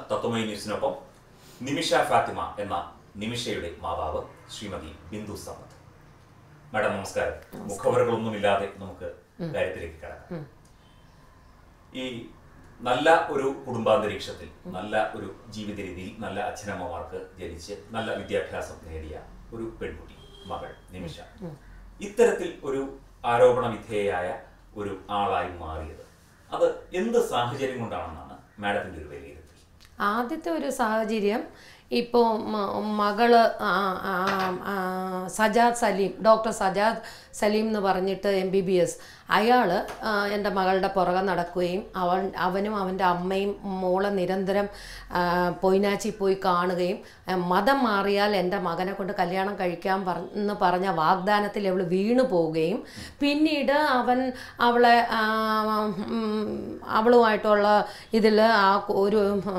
തത്വമയി ന്യൂസിനൊപ്പം നിമിഷ ഫാത്തിമ എന്ന നിമിഷയുടെ മാതാവ് ശ്രീമതി ബിന്ദു സമത്ത് മാഡം നമസ്കാരം മുഖവരകളൊന്നുമില്ലാതെ നമുക്ക് കാര്യത്തിലേക്ക് കടക്കാം ഈ നല്ല ഒരു കുടുംബാന്തരീക്ഷത്തിൽ നല്ല ഒരു ജീവിത രീതിയിൽ നല്ല അച്ഛനമ്മമാർക്ക് ജനിച്ച് നല്ല വിദ്യാഭ്യാസം നേടിയ ഒരു പെൺകുട്ടി മകൾ നിമിഷ ഇത്തരത്തിൽ ഒരു ആരോപണ വിധേയയായ ഒരു ആളായി മാറിയത് അത് എന്ത് സാഹചര്യം കൊണ്ടാണെന്നാണ് മാഡത്തിന്റെ ഒരു വിലയിരുത്തൽ ആദ്യത്തെ ഒരു സാഹചര്യം ഇപ്പോൾ മകള് ആ, ആ, ആ, സജാദ് സലീം ഡോക്ടർ സജാദ് സലീം എന്ന് പറഞ്ഞിട്ട് എം ബി ബി എസ് അയാൾ എൻ്റെ മകളുടെ പുറകെ നടക്കുകയും അവൻ അവനും അവൻ്റെ അമ്മയും മോളെ നിരന്തരം ആ, പൊയ്നാച്ചി പോയി കാണുകയും ആ, മതം മാറിയാൽ എൻ്റെ മകനെ കൊണ്ട് കല്യാണം കഴിക്കാൻ പറ എന്ന് പറഞ്ഞ വാഗ്ദാനത്തിൽ അവൾ വീണു പോവുകയും പിന്നീട് അവൻ അവളെ ആ, ഉം, അവളുമായിട്ടുള്ള ഇതിൽ ആ ഒരു ആ,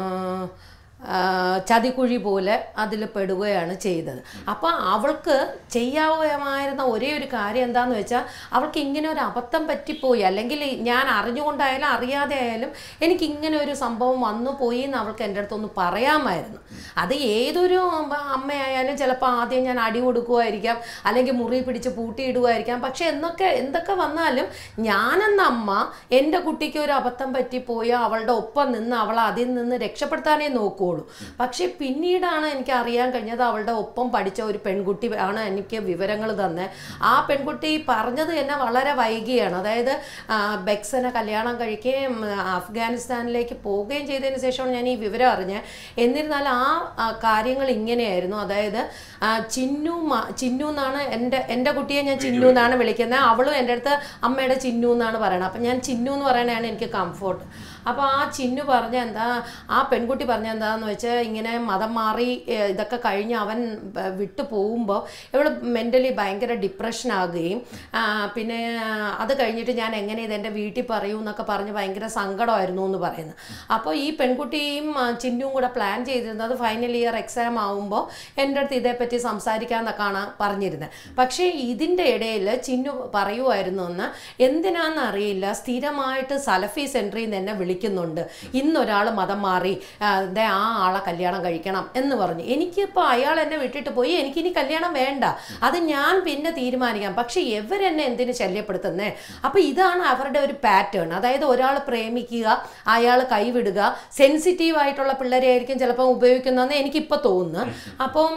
ആ, ചതിക്കുഴി പോലെ അതിൽ പെടുകയാണ് ചെയ്തത് അപ്പോൾ അവൾക്ക് ചെയ്യാവുമായിരുന്ന ഒരേ ഒരു കാര്യം എന്താന്ന് വെച്ചാൽ അവൾക്ക് ഇങ്ങനെ ഒരു അബദ്ധം പറ്റിപ്പോയി അല്ലെങ്കിൽ ഞാൻ അറിഞ്ഞുകൊണ്ടായാലും അറിയാതെ ആയാലും എനിക്ക് ഇങ്ങനെ ഒരു സംഭവം വന്നു പോയി എന്ന് അവൾക്ക് എൻ്റെ അടുത്തൊന്ന് പറയാമായിരുന്നു അത് ഏതൊരു അമ്മയായാലും ചിലപ്പോൾ ആദ്യം ഞാൻ അടി കൊടുക്കുമായിരിക്കാം അല്ലെങ്കിൽ മുറി പിടിച്ച് പൂട്ടിയിടുമായിരിക്കാം പക്ഷെ എന്നൊക്കെ എന്തൊക്കെ വന്നാലും ഞാനെന്ന അമ്മ എൻ്റെ കുട്ടിക്ക് ഒരു അബദ്ധം പറ്റിപ്പോയോ അവളുടെ ഒപ്പം നിന്ന് അവളെ അതിൽ നിന്ന് രക്ഷപ്പെടുത്താനേ നോക്കുകയുള്ളൂ പക്ഷെ പിന്നീടാണ് എനിക്ക് അറിയാൻ കഴിഞ്ഞത് അവളുടെ ഒപ്പം പഠിച്ച ഒരു പെൺകുട്ടി ആണ് എനിക്ക് വിവരങ്ങൾ തന്നെ ആ പെൺകുട്ടി പറഞ്ഞത് തന്നെ വളരെ വൈകിയാണ് അതായത് ആ, ബെക്സനെ കല്യാണം കഴിക്കുകയും ആ, അഫ്ഗാനിസ്ഥാനിലേക്ക് പോവുകയും ചെയ്തതിന് ശേഷമാണ് ഞാൻ ഈ വിവരം അറിഞ്ഞത് എന്നിരുന്നാൽ ആ ആ, കാര്യങ്ങൾ ഇങ്ങനെയായിരുന്നു അതായത് ആ, ചിന്നു മ- ചിന്നു എന്നാണ് എൻ്റെ എൻ്റെ കുട്ടിയെ ഞാൻ ചിന്നു എന്നാണ് വിളിക്കുന്നത് അവളും എൻ്റെ അടുത്ത് അമ്മയുടെ ചിന്നു എന്നാണ് പറയുന്നത് അപ്പം ഞാൻ ചിന്നു എന്ന് പറയണതാണ് എനിക്ക് കംഫോർട്ട് അപ്പോൾ ആ ചിന്നു പറഞ്ഞ എന്താ ആ പെൺകുട്ടി പറഞ്ഞ എന്താന്ന് വെച്ചാൽ ഇങ്ങനെ മതം മാറി ഏ, ഇതൊക്കെ കഴിഞ്ഞ് അവൻ ബ- വിട്ടു പോകുമ്പോൾ ഇവൾ മെൻ്റലി ഭയങ്കര ഡിപ്രഷൻ ആകുകയും ആ, പിന്നെ ആ, അത് കഴിഞ്ഞിട്ട് ഞാൻ എങ്ങനെ ഇത് എൻ്റെ വീട്ടിൽ പറയൂ എന്നൊക്കെ പറഞ്ഞ് ഭയങ്കര സങ്കടമായിരുന്നു എന്ന് പറയുന്നത് അപ്പോൾ ഈ പെൺകുട്ടിയും ആ, ചിന്നുവും കൂടെ പ്ലാൻ ചെയ്തിരുന്നത് ഫൈനൽ ഇയർ എക്സാം ആവുമ്പോൾ എൻ്റെ അടുത്ത് ഇതേപ്പറ്റി സംസാരിക്കാമെന്നൊക്കെയാണ് പറഞ്ഞിരുന്നത് പക്ഷേ ഇതിൻ്റെ ഇടയിൽ ചിന്നു പറയുമായിരുന്നു എന്ന് എന്തിനാണെന്ന് അറിയില്ല സ്ഥിരമായിട്ട് സലഫി സെൻറ്ററിൽ നിന്ന് എന്നെ വിളിക്കുന്നുണ്ട് ഇന്നൊരാൾ മതം മാറി ആ, ദേ ആ ആളെ കല്യാണം കഴിക്കണം എന്ന് പറഞ്ഞു എനിക്കിപ്പോൾ അയാൾ എന്നെ വിട്ടിട്ട് പോയി എനിക്കിനി കല്യാണം വേണ്ട അത് ഞാൻ പിന്നെ തീരുമാനിക്കാം പക്ഷെ ഇവരെന്നെ എന്തിനു ശല്യപ്പെടുത്തുന്നേ അപ്പോൾ ഇതാണ് അവരുടെ ഒരു പാറ്റേൺ അതായത് ഒരാൾ പ്രേമിക്കുക അയാൾ കൈവിടുക സെൻസിറ്റീവ് ആയിട്ടുള്ള പിള്ളേരെ ആയിരിക്കും ചിലപ്പോൾ ഉപയോഗിക്കുന്നതെന്ന് എനിക്കിപ്പോൾ തോന്നുന്നു അപ്പം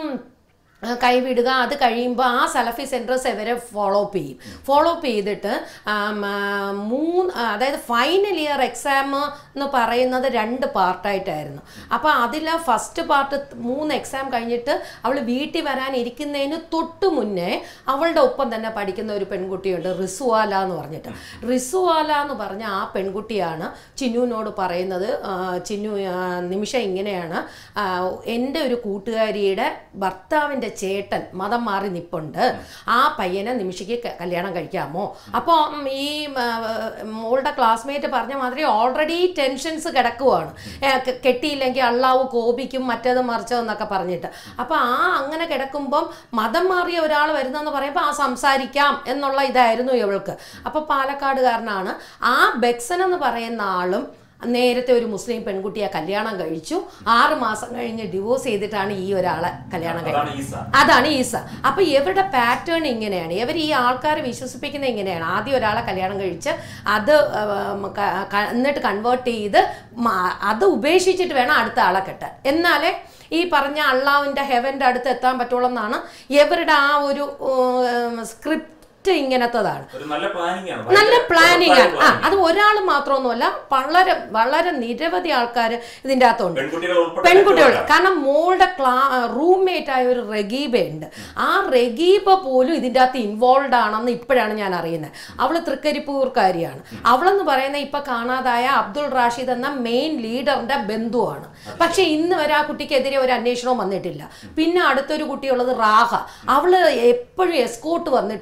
ആ, കൈവിടുക അത് കഴിയുമ്പോൾ ആ സലഫി സെൻറ്റേഴ്സ് ഇവരെ ഫോളോ അപ്പ് ചെയ്യും ഫോളോ അപ്പ് ചെയ്തിട്ട് ആം, ആ, മൂന്ന് ആ, അതായത് ഫൈനൽ ഇയർ എക്സാം എന്ന് പറയുന്നത് രണ്ട് പാർട്ടായിട്ടായിരുന്നു അപ്പോൾ അതിൽ ഫസ്റ്റ് പാർട്ട് മൂന്ന് എക്സാം കഴിഞ്ഞിട്ട് അവൾ വീട്ടിൽ വരാൻ ഇരിക്കുന്നതിന് തൊട്ട് മുന്നേ അവളുടെ ഒപ്പം തന്നെ പഠിക്കുന്ന ഒരു പെൺകുട്ടിയുണ്ട് റിസുവാല എന്ന് പറഞ്ഞിട്ട് റിസുവാല എന്ന് പറഞ്ഞ ആ പെൺകുട്ടിയാണ് ചിന്നുവിനോട് പറയുന്നത് ആ, ചിന്നു ആ, നിമിഷ ഇങ്ങനെയാണ് ആ, എൻ്റെ ഒരു കൂട്ടുകാരിയുടെ ഭർത്താവിൻ്റെ ചേട്ടൻ മതം മാറി നിപ്പുണ്ട് ആ പയ്യനെ നിമിഷയ്ക്ക് ക- കല്യാണം കഴിക്കാമോ അപ്പോൾ ഈ ആ, മോളുടെ ക്ലാസ്മേറ്റ് പറഞ്ഞ മാതിരി ഓൾറെഡി ടെൻഷൻസ് കിടക്കുവാണ് ഏ, കെ- കെട്ടിയില്ലെങ്കിൽ അള്ളാവ് കോപിക്കും മറ്റേത് മറിച്ചതെന്നൊക്കെ പറഞ്ഞിട്ട് അപ്പോൾ ആ അങ്ങനെ കിടക്കുമ്പം മതം മാറിയ ഒരാൾ വരുന്നെന്ന് പറയുമ്പോൾ ആ സംസാരിക്കാം എന്നുള്ള ഇതായിരുന്നു ഇവൾക്ക് അപ്പോൾ പാലക്കാടുകാരനാണ് ആ ബെക്സൻ എന്ന് പറയുന്ന ആളും നേരത്തെ ഒരു മുസ്ലിം പെൺകുട്ടിയെ കല്യാണം കഴിച്ചു ആറ് മാസം കഴിഞ്ഞ് ഡിവോഴ്സ് ചെയ്തിട്ടാണ് ഈ ഒരാളെ കല്യാണം അതാണ് കഴിച്ചത് ഈസ അതാണ് ഈസ അപ്പൊ ഇവരുടെ പാറ്റേൺ ഇങ്ങനെയാണ് ഇവർ ഈ ആൾക്കാരെ വിശ്വസിപ്പിക്കുന്ന ഇങ്ങനെയാണ് ആദ്യം ഒരാളെ കല്യാണം കഴിച്ച് അത് ഉം, ക- ക- എന്നിട്ട് കൺവേർട്ട് ചെയ്ത് മ- അത് ഉപേക്ഷിച്ചിട്ട് വേണം അടുത്ത ആളെ കെട്ടാൻ എന്നാലേ ഈ പറഞ്ഞ അള്ളാവിൻ്റെ ഹെവൻ്റെ അടുത്ത് എത്താൻ പറ്റുള്ളൂ എന്നാണ് ഇവരുടെ ആ ഒരു സ്ക്രിപ്റ്റ് ഇങ്ങനത്തതാണ് ഒരു നല്ല പ്ലാനിങ് ആണ് നല്ല ഭയങ്കര പ്ലാനിങ് ആണ് ആ planning. അത് ഒരാൾ മാത്രമൊന്നുമല്ല വളരെ വളരെ നിരവധി ആൾക്കാർ ഇതിൻ്റെ അകത്തുണ്ട് പെൺകുട്ടികൾ ഉൾപ്പെടെ പെൺകുട്ടികൾ മറ്റുള്ളവരാണ്. കാരണം മോളുടെ ക്ലാ റൂംമേറ്റ് ആയ ഒരു റഗീബ ഉണ്ട് ആ റഗീബ പോലും ഇതിൻ്റെ അകത്ത് ഇൻവോൾവ് ആണെന്ന് ഇപ്പോഴാണ് ഞാൻ അറിയുന്നത് അവൾ തൃക്കരിപ്പൂർക്കാരിയാണ് അവളെന്ന് പറയുന്ന ഇപ്പൊ കാണാതായ അബ്ദുൾ റാഷിദ് എന്ന മെയിൻ ലീഡറിന്റെ ബന്ധുവാണ് പക്ഷെ ഇന്ന് വരെ ആ കുട്ടിക്കെതിരെ ഒരു അന്വേഷണവും വന്നിട്ടില്ല പിന്നെ അടുത്തൊരു കുട്ടിയുള്ളത് റാഹ അവള് എപ്പോഴും എസ്കോട്ട് വന്നിട്ടുണ്ട്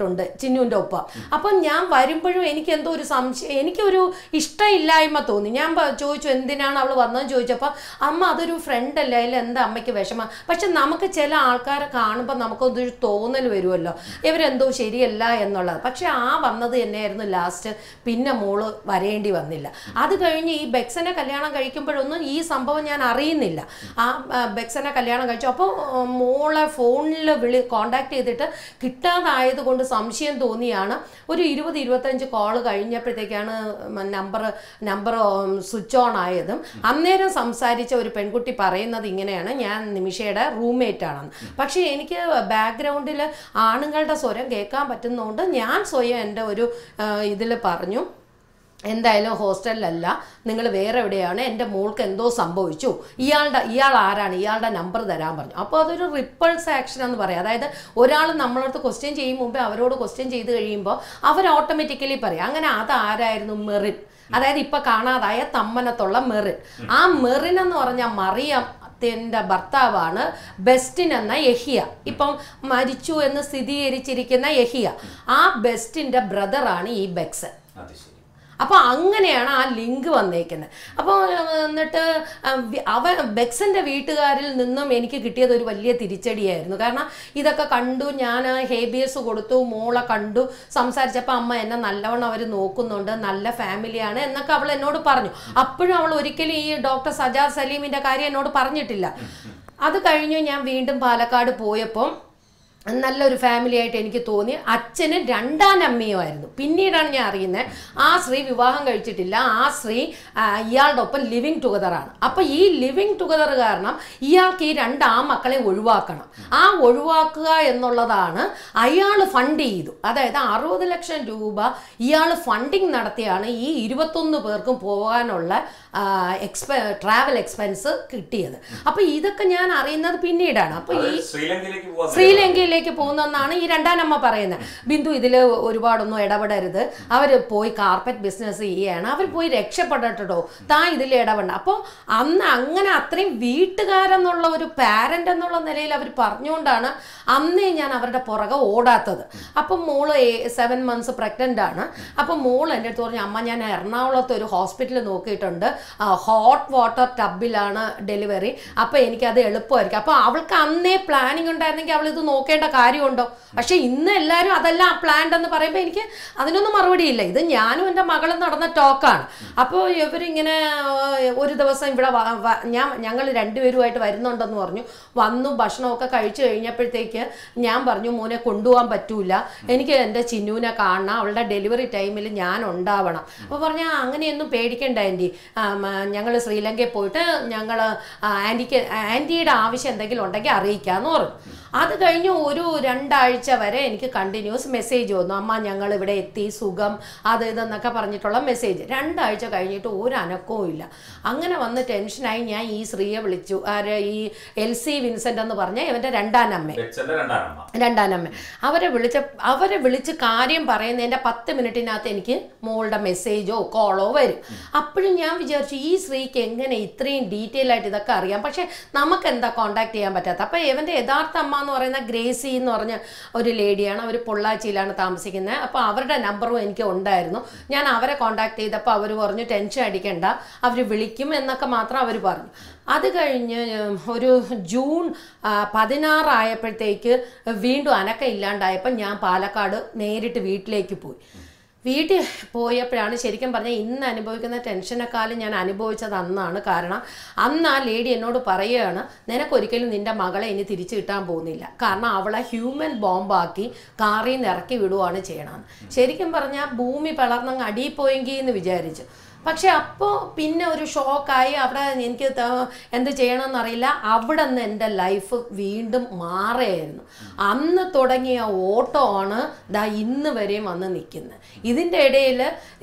ചിന്നുവിൻ്റെ ഒപ്പം അപ്പം ഞാൻ വരുമ്പോഴും എനിക്ക് എന്തോ ഒരു സംശയം എനിക്കൊരു ഇഷ്ടമില്ലായ്മ തോന്നി ഞാൻ പ- ചോദിച്ചു എന്തിനാണ് അവൾ വന്നതെന്ന് ചോദിച്ചപ്പോൾ അമ്മ അതൊരു ഫ്രണ്ട് അല്ലേ അതിൽ എന്താ അമ്മയ്ക്ക് വിഷമം പക്ഷെ നമുക്ക് ചില ആൾക്കാരെ കാണുമ്പോൾ നമുക്കൊരു തോന്നൽ വരുമല്ലോ ഇവരെന്തോ ശരിയല്ല എന്നുള്ളത് പക്ഷെ ആ വന്നത് തന്നെയായിരുന്നു ലാസ്റ്റ് പിന്നെ മോള് വരേണ്ടി വന്നില്ല അത് കഴിഞ്ഞ് ഈ ബെക്സനെ കല്യാണം കഴിക്കുമ്പോഴൊന്നും ഈ സംഭവം ഞാൻ അറിയുന്നില്ല ആ ആ, ബെക്സനെ കല്യാണം കഴിച്ചു അപ്പോൾ മോളെ ഫോണിൽ വിളി കോണ്ടാക്ട് ചെയ്തിട്ട് കിട്ടാതായത് കൊണ്ട് സംശയം തോന്നിയാണ് ഒരു ഇരുപത് ഇരുപത്തഞ്ച് കോള് കഴിഞ്ഞപ്പോഴത്തേക്കാണ് നമ്പർ നമ്പർ സ്വിച്ച് ഓൺ ആയതും അന്നേരം സംസാരിച്ച ഒരു പെൺകുട്ടി പറയുന്നത് ഇങ്ങനെയാണ് ഞാൻ നിമിഷയുടെ റൂംമേറ്റ് ആണെന്ന് പക്ഷേ എനിക്ക് ബാക്ക്ഗ്രൗണ്ടിൽ ആണുങ്ങളുടെ സ്വരം കേൾക്കാൻ പറ്റുന്നതുകൊണ്ട് ഞാൻ സ്വയം എൻ്റെ ഒരു ഇതിൽ പറഞ്ഞു എന്തായാലും ഹോസ്റ്റലിലല്ല നിങ്ങൾ വേറെ എവിടെയാണ് എൻ്റെ മോൾക്ക് എന്തോ സംഭവിച്ചു ഇയാളുടെ ഇയാൾ ആരാണ് ഇയാളുടെ നമ്പർ തരാൻ പറഞ്ഞു അപ്പോൾ അതൊരു റിപ്പൾസ് ആക്ഷൻ എന്ന് പറയാം അതായത് ഒരാൾ നമ്മളടുത്ത് ക്വസ്റ്റ്യൻ ചെയ്യും മുമ്പേ അവരോട് ക്വസ്റ്റ്യൻ ചെയ്ത് കഴിയുമ്പോൾ അവർ ഓട്ടോമാറ്റിക്കലി പറയും അങ്ങനെ അതാരായിരുന്നു മെറിൻ അതായത് ഇപ്പം കാണാതായ തമ്മനത്തുള്ള മെറിൻ ആ മെറിൻ എന്ന് പറഞ്ഞാൽ മറിയം ത്തിൻ്റെ ഭർത്താവാണ് ബെസ്റ്റിൻ എന്ന യഹിയ ഇപ്പം മരിച്ചു എന്ന് സ്ഥിരീകരിച്ചിരിക്കുന്ന യഹിയ ആ ബെസ്റ്റിൻ്റെ ബ്രദറാണ് ഈ ബെക്സൻ അത് ശരി അപ്പോൾ അങ്ങനെയാണ് ആ ലിങ്ക് വന്നേക്കുന്നത് അപ്പോൾ എന്നിട്ട് ആ, വി- അവൻ ബെക്സന്റെ വീട്ടുകാരിൽ നിന്നും എനിക്ക് കിട്ടിയത് ഒരു വലിയ തിരിച്ചടിയായിരുന്നു കാരണം ഇതൊക്കെ കണ്ടു ഞാൻ ഹേബിയസ് കൊടുത്തു മോളെ കണ്ടു സംസാരിച്ചപ്പോൾ അമ്മ എന്നെ നല്ലവണ്ണം അവർ നോക്കുന്നുണ്ട് നല്ല ഫാമിലിയാണ് എന്നൊക്കെ അവൾ എന്നോട് പറഞ്ഞു അപ്പോഴും അവൾ ഒരിക്കലും ഈ ഡോക്ടർ സജാദ് സലീമിൻ്റെ കാര്യം എന്നോട് പറഞ്ഞിട്ടില്ല അത് കഴിഞ്ഞു ഞാൻ വീണ്ടും പാലക്കാട് പോയപ്പം നല്ലൊരു ഫാമിലി ആയിട്ട് എനിക്ക് തോന്നി അച്ഛന് രണ്ടാം അമ്മയുമായിരുന്നു പിന്നീടാണ് ഞാൻ അറിയുന്നത് ആ സ്ത്രീ വിവാഹം കഴിച്ചിട്ടില്ല ആ സ്ത്രീ ആ, ഇയാളുടെ ഒപ്പം ലിവിങ് ടുഗദറാണ് അപ്പോൾ ഈ ലിവിങ് ടുഗദർ കാരണം ഇയാൾക്ക് ഈ രണ്ട് ആ മക്കളെ ഒഴിവാക്കണം ആ ഒഴിവാക്കുക എന്നുള്ളതാണ് അയാൾ ഫണ്ട് ചെയ്തു അതായത് അറുപത് ലക്ഷം രൂപ ഇയാൾ ഫണ്ടിങ് നടത്തിയാണ് ഈ ഇരുപത്തൊന്ന് പേർക്കും പോകാനുള്ള എക്സ്പെ ട്രാവൽ എക്സ്പെൻസ് കിട്ടിയത് അപ്പോൾ ഇതൊക്കെ ഞാൻ അറിയുന്നത് പിന്നീടാണ് അപ്പോൾ അത് ഈ ശ്രീലങ്കയിലേക്ക് പോവാൻ ശ്രീലങ്കയിലേക്ക് പോകുന്നെന്നാണ് ഈ രണ്ടാനമ്മ പറയുന്നത് ബിന്ദു ഇതിൽ ഒരുപാടൊന്നും ഇടപെടരുത് അവർ പോയി കാർപ്പറ്റ് ബിസിനസ് ചെയ്യാണ് അവർ പോയി രക്ഷപ്പെടട്ടോ താ ഇതിൽ ഇടപെടണം അപ്പോൾ അന്ന് അങ്ങനെ അത്രയും വീട്ടുകാരെന്നുള്ള ഒരു പാരൻ്റ് എന്നുള്ള നിലയിൽ അവർ പറഞ്ഞുകൊണ്ടാണ് അന്നേ ഞാൻ അവരുടെ പുറകെ ഓടാത്തത് അപ്പം മോള് സെവൻ മന്ത്സ് പ്രഗ്നൻ്റ് ആണ് അപ്പം മോൾ എൻ്റെ അടുത്ത് പറഞ്ഞു അമ്മ ഞാൻ എറണാകുളത്ത് ഒരു ഹോസ്പിറ്റൽ നോക്കിയിട്ടുണ്ട് ഹോട്ട് വാട്ടർ ടബിലാണ് ഡെലിവറി അപ്പോൾ എനിക്കത് എളുപ്പമായിരിക്കും അപ്പോൾ അവൾക്ക് അന്നേ പ്ലാനിങ് ഉണ്ടായിരുന്നെങ്കിൽ അവൾ ഇത് നോക്കേണ്ട കാര്യമുണ്ടോ പക്ഷേ ഇന്ന് എല്ലാവരും അതെല്ലാം പ്ലാൻഡ് എന്ന് പറയുമ്പോൾ എനിക്ക് അതിനൊന്നും മറുപടിയില്ല ഇത് ഞാനും എൻ്റെ മകളും നടന്ന ടോക്കാണ് അപ്പോൾ ഇവരിങ്ങനെ ആ, ഒരു ദിവസം ഇവിടെ വ- വ- ഞാൻ ഞങ്ങൾ രണ്ടുപേരുമായിട്ട് വരുന്നുണ്ടെന്ന് പറഞ്ഞു വന്നു ഭക്ഷണമൊക്കെ കഴിച്ചു കഴിഞ്ഞപ്പോഴത്തേക്ക് ഞാൻ പറഞ്ഞു മോനെ കൊണ്ടുപോകാൻ പറ്റൂല എനിക്ക് എൻ്റെ ചിന്നുവിനെ കാണണം അവളുടെ ഡെലിവറി ടൈമിൽ ഞാൻ ഉണ്ടാവണം അപ്പോൾ പറഞ്ഞാൽ അങ്ങനെയൊന്നും പേടിക്കണ്ട ആൻറ്റി ഞങ്ങൾ ശ്രീലങ്കയിൽ പോയിട്ട് ഞങ്ങൾ ആൻറ്റിക്ക് ആൻറ്റിയുടെ ആവശ്യം എന്തെങ്കിലും ഉണ്ടെങ്കിൽ അറിയിക്കാമെന്ന് പറഞ്ഞു അത് കഴിഞ്ഞ് ഒരു രണ്ടാഴ്ച വരെ എനിക്ക് കണ്ടിന്യൂസ് മെസ്സേജ് വന്നു അമ്മ ഞങ്ങൾ ഇവിടെ എത്തി സുഖം അത് ഇതെന്നൊക്കെ പറഞ്ഞിട്ടുള്ള മെസ്സേജ് രണ്ടാഴ്ച കഴിഞ്ഞിട്ട് ഒരു അനക്കവും ഇല്ല അങ്ങനെ വന്ന് ടെൻഷനായി ഞാൻ ഈ സ്ത്രീയെ വിളിച്ചു ആര് ഈ എൽ സി വിൻസെൻ്റ് എന്ന് പറഞ്ഞ ഇവൻ്റെ രണ്ടാനമ്മ ബെച്ചന്റെ രണ്ടാനമ്മ രണ്ടാനമ്മ അവരെ വിളിച്ച അവരെ വിളിച്ച് കാര്യം പറയുന്നതിൻ്റെ പത്ത് മിനിറ്റിനകത്ത് എനിക്ക് മോളുടെ മെസ്സേജോ കോളോ വരും അപ്പോഴും ഞാൻ വിചാരിച്ചു ഈ സ്ത്രീക്ക് എങ്ങനെ ഇത്രയും ഡീറ്റെയിൽ ആയിട്ട് ഇതൊക്കെ അറിയാം പക്ഷേ നമുക്ക് എന്താ കോണ്ടാക്ട് ചെയ്യാൻ പറ്റാത്ത അപ്പോൾ ഇവൻ്റെ യഥാർത്ഥ അമ്മ എന്ന് പറയുന്ന ഗ്രേസി എന്ന് പറഞ്ഞ ഒരു ലേഡിയാണ് അവർ പൊള്ളാച്ചിയിലാണ് താമസിക്കുന്നത് അപ്പോൾ അവരുടെ നമ്പറും എനിക്ക് ഉണ്ടായിരുന്നു ഞാൻ അവരെ കോണ്ടാക്ട് ചെയ്തപ്പോൾ അവർ പറഞ്ഞു ടെൻഷൻ അടിക്കണ്ട അവർ വിളിക്കും എന്നൊക്കെ മാത്രം അവർ പറഞ്ഞു അത് കഴിഞ്ഞ് ഒരു ജൂൺ ആ, പതിനാറായപ്പോഴത്തേക്ക് വീണ്ടും അനക്കം ഇല്ലാണ്ടായപ്പോൾ ഞാൻ പാലക്കാട് നേരിട്ട് വീട്ടിലേക്ക് പോയി വീട്ടിൽ പോയപ്പോഴാണ് ശരിക്കും പറഞ്ഞാൽ ഇന്ന് അനുഭവിക്കുന്ന ടെൻഷനെക്കാളും ഞാൻ അനുഭവിച്ചത് അന്നാണ് കാരണം അന്ന് ആ ലേഡി എന്നോട് പറയുകയാണ് നിനക്കൊരിക്കലും നിൻ്റെ മകളെ ഇനി തിരിച്ചു കിട്ടാൻ പോകുന്നില്ല കാരണം അവളെ ഹ്യൂമൻ ബോംബാക്കി കാറിൽ നിന്ന് ഇറക്കി വിടുവാണ് ചെയ്യണമെന്ന് ശരിക്കും പറഞ്ഞാൽ ഭൂമി പിളർന്നങ്ങ് അടിയിൽ പോയെങ്കിൽ എന്ന് വിചാരിച്ചു പക്ഷെ അപ്പോൾ പിന്നെ ഒരു ഷോക്കായി അവിടെ എനിക്ക് ത- എന്ത് ചെയ്യണമെന്നറിയില്ല അവിടെ നിന്ന് എൻ്റെ ലൈഫ് വീണ്ടും മാറുകയായിരുന്നു അന്ന് തുടങ്ങിയ ഓട്ടോ ആണ് ദാ ഇന്ന് വരെയും വന്ന് നിൽക്കുന്നത് ഇതിൻ്റെ ഇടയിൽ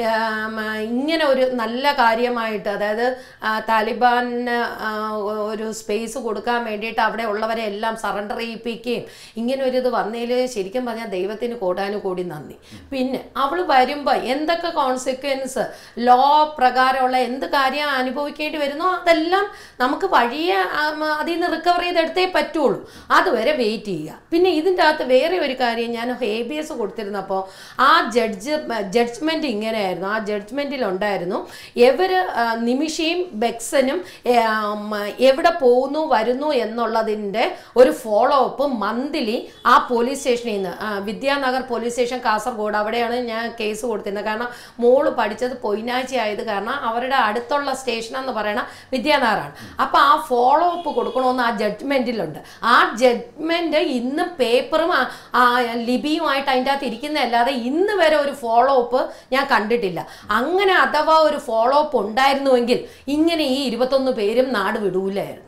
ഇങ്ങനെ ഒരു നല്ല കാര്യമായിട്ട് അതായത് ആ, താലിബാന് ആ, ഒരു സ്പേസ് കൊടുക്കാൻ വേണ്ടിയിട്ട് അവിടെ ഉള്ളവരെ എല്ലാം സറണ്ടർ ചെയ്യിപ്പിക്കുകയും ഇങ്ങനെ ഒരു ഇത് വന്നതിൽ ശരിക്കും പറഞ്ഞാൽ ദൈവത്തിന് കോടാനുകൂടി നന്ദി പിന്നെ അവൾ വരുമ്പോൾ എന്തൊക്കെ കോൺസിക്വൻസ് ലോ നിയമപ്രകാരമുള്ള എന്ത് കാര്യം അനുഭവിക്കേണ്ടി വരുന്നോ അതെല്ലാം നമുക്ക് വഴിയെ ആം, അതിൽ നിന്ന് റിക്കവർ ചെയ്തെടുത്തേ പറ്റുള്ളൂ അതുവരെ വെയിറ്റ് ചെയ്യുക പിന്നെ ഇതിൻ്റെ അകത്ത് വേറെ ഒരു കാര്യം ഞാൻ ഹേബിയസ് കൊടുത്തിരുന്നപ്പോൾ ആ ജഡ്ജ് ജഡ്ജ്മെൻറ്റ് ഇങ്ങനെയായിരുന്നു ആ ജഡ്ജ്മെൻറ്റിലുണ്ടായിരുന്നു ഇവർ നിമിഷയും ബെക്സനും ഏ, ആം, എവിടെ പോകുന്നു വരുന്നു എന്നുള്ളതിൻ്റെ ഒരു ഫോളോ അപ്പ് മന്ത്ലി ആ പോലീസ് സ്റ്റേഷനിൽ നിന്ന് ആ, വിദ്യാനഗർ പോലീസ് സ്റ്റേഷൻ കാസർഗോഡ് അവിടെയാണ് ഞാൻ കേസ് കൊടുത്തിരുന്നത് കാരണം മോള് പഠിച്ചത് പൊയിനാഴ്ച ആയത് കാരണം അവരുടെ അടുത്തുള്ള സ്റ്റേഷൻ എന്ന് പറയുന്ന വിദ്യാനഗറാണ് അപ്പോൾ ആ ഫോളോ അപ്പ് കൊടുക്കണമെന്ന് ആ ജഡ്ജ്മെൻറ്റിലുണ്ട് ആ ജഡ്ജ്മെൻറ്റ് ഇന്ന് പേപ്പറും ആ- ആ ലിപിയുമായിട്ട് അതിൻ്റെ അകത്ത് ഇരിക്കുന്നതല്ലാതെ ഇന്ന് വരെ ഒരു ഫോളോ അപ്പ് ഞാൻ കണ്ടിട്ടില്ല അങ്ങനെ അഥവാ ഒരു ഫോളോ അപ്പ് ഉണ്ടായിരുന്നുവെങ്കിൽ ഇങ്ങനെ ഈ ഇരുപത്തൊന്ന് പേരും നാട് വിടൂലായിരുന്നു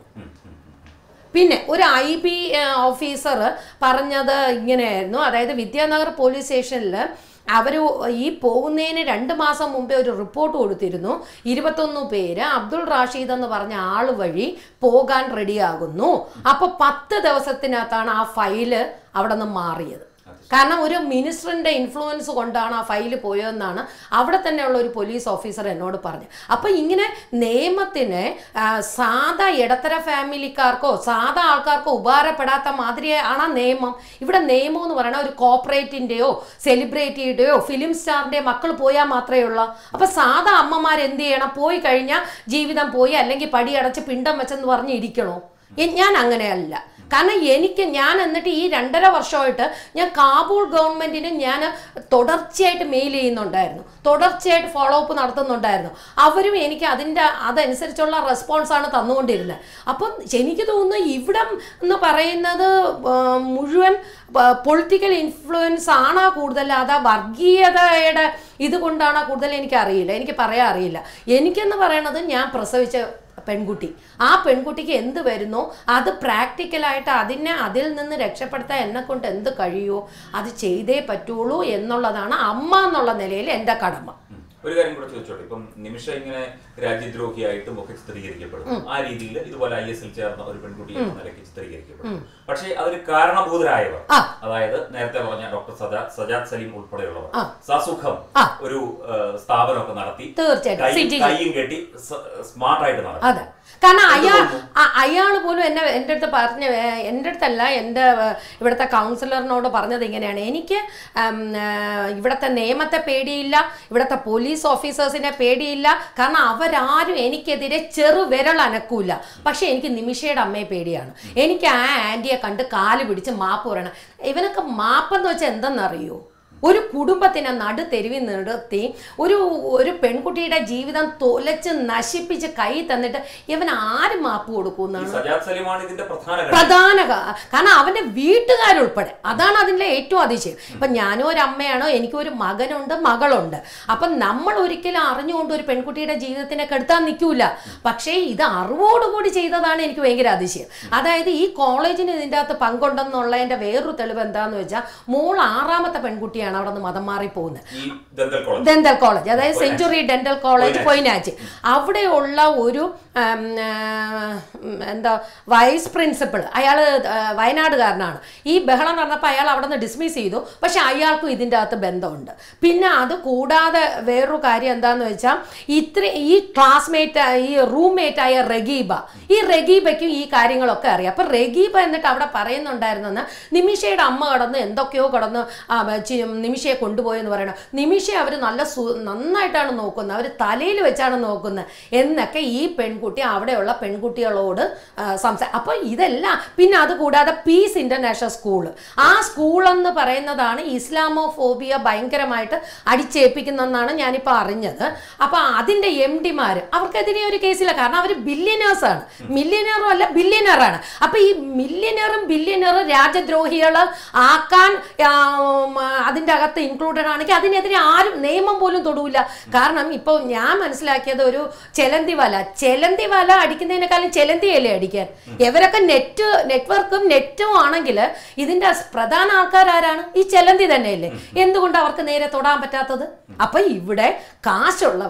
പിന്നെ ഒരു ഐ ബി ഓഫീസർ പറഞ്ഞത് ഇങ്ങനെയായിരുന്നു അതായത് വിദ്യാനഗർ പോലീസ് സ്റ്റേഷനിൽ അവർ ഈ പോകുന്നതിന് രണ്ട് മാസം മുമ്പേ ഒരു റിപ്പോർട്ട് കൊടുത്തിരുന്നു ഇരുപത്തൊന്ന് പേര് അബ്ദുൾ റാഷീദ് എന്ന് പറഞ്ഞ ആൾ വഴി പോകാൻ റെഡിയാകുന്നു അപ്പോൾ പത്ത് ദിവസത്തിനകത്താണ് ആ ഫയല് അവിടെ നിന്ന് മാറിയത് കാരണം ഒരു മിനിസ്റ്ററിന്റെ ഇൻഫ്ലുവൻസ് കൊണ്ടാണ് ആ ഫയൽ പോയതെന്നാണ് അവിടെ തന്നെയുള്ള ഒരു പോലീസ് ഓഫീസർ എന്നോട് പറഞ്ഞത് അപ്പം ഇങ്ങനെ നിയമത്തിന് ആ, സാധാ ഇടത്തര ഫാമിലിക്കാർക്കോ സാധാ ആൾക്കാർക്കോ ഉപകാരപ്പെടാത്ത മാതിരിയാണ് ആ നിയമം ഇവിടെ നിയമം എന്ന് പറയുന്നത് ഒരു കോപ്പറേറ്റിൻ്റെയോ സെലിബ്രിറ്റിയുടെയോ ഫിലിം സ്റ്റാറിൻ്റെയോ മക്കൾ പോയാൽ മാത്രമേ ഉള്ളൂ അപ്പം സാധാ അമ്മമാർ എന്ത് ചെയ്യണം പോയി കഴിഞ്ഞാൽ ജീവിതം പോയി അല്ലെങ്കിൽ പടിയടച്ച് പിണ്ടം വെച്ചെന്ന് പറഞ്ഞ് ഇരിക്കണോ എ- ഞാൻ അങ്ങനെയല്ല കാരണം എനിക്ക് ഞാൻ എന്നിട്ട് ഈ രണ്ടര വർഷമായിട്ട് ഞാൻ കാബൂൾ ഗവൺമെന്റിന് ഞാൻ തുടർച്ചയായിട്ട് മെയിൽ ചെയ്യുന്നുണ്ടായിരുന്നു തുടർച്ചയായിട്ട് ഫോളോ അപ്പ് നടത്തുന്നുണ്ടായിരുന്നു അവരും എനിക്ക് അതിൻ്റെ അതനുസരിച്ചുള്ള റെസ്പോൺസാണ് തന്നുകൊണ്ടിരുന്നത് അപ്പം എനിക്ക് തോന്നുന്നു ഇവിടം എന്ന് പറയുന്നത് ആ, മുഴുവൻ പൊളിറ്റിക്കൽ ഇൻഫ്ലുവൻസ് ആണോ കൂടുതൽ അതാ വർഗീയതയുടെ ഇത് കൊണ്ടാണോ കൂടുതൽ എനിക്കറിയില്ല എനിക്ക് പറയാൻ അറിയില്ല എനിക്കെന്ന് പറയണത് ഞാൻ പ്രസവിച്ച പെൺകുട്ടി ആ പെൺകുട്ടിക്ക് എന്ത് വരുന്നോ അത് പ്രാക്ടിക്കലായിട്ട് അതിനെ അതിൽ നിന്ന് രക്ഷപ്പെടുത്താൻ എന്നെ കൊണ്ട് എന്ത് കഴിയുമോ അത് ചെയ്തേ പറ്റുള്ളൂ എന്നുള്ളതാണ് അമ്മ എന്നുള്ള നിലയിൽ എൻ്റെ കടമ ഉം. ഒരു കാര്യം കൂടെ ചോദിച്ചോട്ടെ ഇപ്പം നിമിഷ ഇങ്ങനെ രാജ്യദ്രോഹിയായിട്ടും ഒക്കെ ചിത്രീകരിക്കപ്പെടും ആ രീതിയിൽ ഇതുപോലെ ഐ എസ് എൽ ചേർന്ന ഒരു പെൺകുട്ടി എന്ന നിലയ്ക്ക് ചിത്രീകരിക്കപ്പെടും പക്ഷേ അതിന് കാരണഭൂതരായവർ ആ. അതായത് നേരത്തെ പറഞ്ഞ ഡോക്ടർ സജാ സജാദ് സലീം ഉൾപ്പെടെയുള്ളവർ ആ. സസുഖം ആ. ഒരു ആ, സ്ഥാപനമൊക്കെ നടത്തി തീർച്ചയായിട്ടും. കൈ- CTG. കൈയും കെട്ടി സ്മാർട്ടായിട്ട് നടത്തി അതെ കാരണം എന്ത് അയാൾ തോന്നുന്നു? അയാൾ പോലും എന്നെ എൻ്റെ അടുത്ത് പറഞ്ഞ ഏ, എൻ്റെ അടുത്തല്ല എൻ്റെ ഏ, ഇവിടുത്തെ കൗൺസിലറിനോട് പറഞ്ഞത് ഇങ്ങനെയാണ് എനിക്ക് ഉം, ഏ, ഇവിടുത്തെ നിയമത്തെ പേടിയില്ല ഇവിടുത്തെ പോലീസ് ഓഫീസേഴ്സിനെ പേടിയില്ല കാരണം അവരാരും എനിക്കെതിരെ ചെറു വിരൽ അനക്കൂല പക്ഷെ എനിക്ക് നിമിഷയുടെ അമ്മയെ പേടിയാണ് എനിക്ക് ആ ആൻറ്റിയെ കണ്ട് കാല് പിടിച്ച് മാപ്പ് പറയണം ഇവനൊക്കെ മാപ്പെന്ന് വെച്ചാൽ എന്തെന്നറിയോ ഒരു കുടുംബത്തിനെ നടു തെരുവിൽ നിർത്തി ഒരു ഒരു പെൺകുട്ടിയുടെ ജീവിതം തൊലച്ച് നശിപ്പിച്ച് കൈ തന്നിട്ട് ഇവൻ ആര് മാപ്പ് ഈ കൊടുക്കുമെന്നാണ് സജാദ് സലീമാണ് ഇതിന്റെ പ്രധാന ഘടകം പ്രധാന കാ- കാരണം അവന്റെ വീട്ടുകാരുൾപ്പെടെ അതാണ് അതിൻ്റെ ഏറ്റവും അതിശയം ഇപ്പൊ ഞാനും ഒരു അമ്മയാണോ എനിക്കൊരു മകനുണ്ട് മകളുണ്ട് അപ്പം നമ്മൾ ഒരിക്കലും അറിഞ്ഞുകൊണ്ട് ഒരു പെൺകുട്ടിയുടെ ജീവിതത്തിനെ കെടുത്താൻ നിൽക്കൂല പക്ഷേ ഇത് അറിവോടുകൂടി ചെയ്തതാണ് എനിക്ക് ഭയങ്കര അതിശയം അതായത് ഈ കോളേജിന് ഇതിൻ്റെ അകത്ത് പങ്കുണ്ടെന്നുള്ളതിന്റെ വേറൊരു തെളിവ് എന്താന്ന് വെച്ചാൽ മോൾ ആറാമത്തെ പെൺകുട്ടിയാണ് അവിടെ നിന്ന് മതം മാറി പോകുന്നത് ഈ ദന്തൽ കോളേജ് ഡെന്റൽ കോളേജ് അതായത് Poinachi. Century dental college Poinachi. Poinachi അവിടെയുള്ള ഒരു ഉം, ആ, ഉം, എന്താ വൈസ് പ്രിൻസിപ്പൾ അയാൾ വയനാടുകാരനാണ് ഈ ബഹളം നടന്നപ്പോൾ അയാൾ അവിടെ നിന്ന് ഡിസ്മിസ് ചെയ്തു പക്ഷെ അയാൾക്കും ഇതിൻ്റെ അകത്ത് ബന്ധമുണ്ട് പിന്നെ അത് കൂടാതെ വേറൊരു കാര്യം എന്താന്ന് വെച്ചാൽ ഇത്ര ഈ ക്ലാസ്മേറ്റ് ഈ റൂംമേറ്റ് ആയ റഗീബ ഈ റഗീബയ്ക്കും ഈ കാര്യങ്ങളൊക്കെ അറിയാം അപ്പം റഗീബ എന്നിട്ട് അവിടെ പറയുന്നുണ്ടായിരുന്നെന്ന് നിമിഷയുടെ അമ്മ കടന്ന് എന്തൊക്കെയോ കടന്ന് ആ, ചി- നിമിഷയെ കൊണ്ടുപോയെന്ന് പറയണം നിമിഷയെ അവർ നല്ല സു നന്നായിട്ടാണ് നോക്കുന്നത് അവർ തലയിൽ വെച്ചാണ് നോക്കുന്നത് എന്നൊക്കെ ഈ പെൺകുട്ടി അവിടെയുള്ള പെൺകുട്ടികളോട് സംസാരം അപ്പോൾ ഇതെല്ലാം പിന്നെ അതുകൂടാതെ പീസ് ഇൻ്റർനാഷണൽ സ്കൂൾ ആ സ്കൂളെന്ന് പറയുന്നതാണ് ഇസ്ലാമോഫോബിയ ഭയങ്കരമായിട്ട് അടിച്ചേൽപ്പിക്കുന്നതെന്നാണ് ഞാനിപ്പോൾ അറിഞ്ഞത് അപ്പോൾ അതിൻ്റെ എം ഡിമാർ അവർക്കെതിരെ ഒരു കേസില്ല കാരണം അവർ ബില്യനേഴ്സാണ് മില്യനറും അല്ല ബില്യനറാണ് അപ്പോൾ ഈ മില്യനറും ബില്യനറും രാജ്യദ്രോഹികൾ ആക്കാൻ ആ, ഉം, അതിൻ്റെ അകത്ത് ഇൻക്ലൂഡഡ് ആണെങ്കിൽ അതിനെതിരെ ആരും നിയമം പോലും തൊടൂല കാരണം ഇപ്പോൾ ഞാൻ മനസ്സിലാക്കിയത് ഒരു ചെലന്തി വല ചെലന്തി വല അടിക്കുന്നതിനേക്കാളും ചെലന്തിയല്ലേ അടിക്കാൻ ഇവരൊക്കെ നെറ്റ് നെറ്റ്വർക്കും നെറ്റും ആണെങ്കിൽ ഇതിൻ്റെ പ്രധാന ആൾക്കാരാരാണ് ഈ ചെലന്തി തന്നെയല്ലേ എന്തുകൊണ്ട് അവർക്ക് നേരെ തൊടാൻ പറ്റാത്തത് അപ്പം ഇവിടെ കാശുള്ളവൻ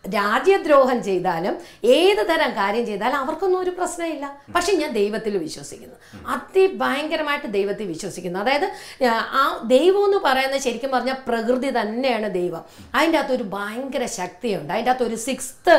രാജ്യദ്രോഹം ചെയ്താലും ഏത് തരം കാര്യം ചെയ്താലും അവർക്കൊന്നും ഒരു പ്രശ്നമില്ല പക്ഷെ ഞാൻ ദൈവത്തിൽ വിശ്വസിക്കുന്നു അതിഭയങ്കരമായിട്ട് ദൈവത്തിൽ വിശ്വസിക്കുന്നു അതായത് ആ, ആ ദൈവം എന്ന് പറയുന്നത് ശരിക്കും പറഞ്ഞാൽ പ്രകൃതി തന്നെയാണ് ദൈവം അതിൻ്റെ അകത്ത് ഒരു ഭയങ്കര ശക്തിയുണ്ട് അതിൻ്റെ അകത്ത് ഒരു സിക്സ്ത്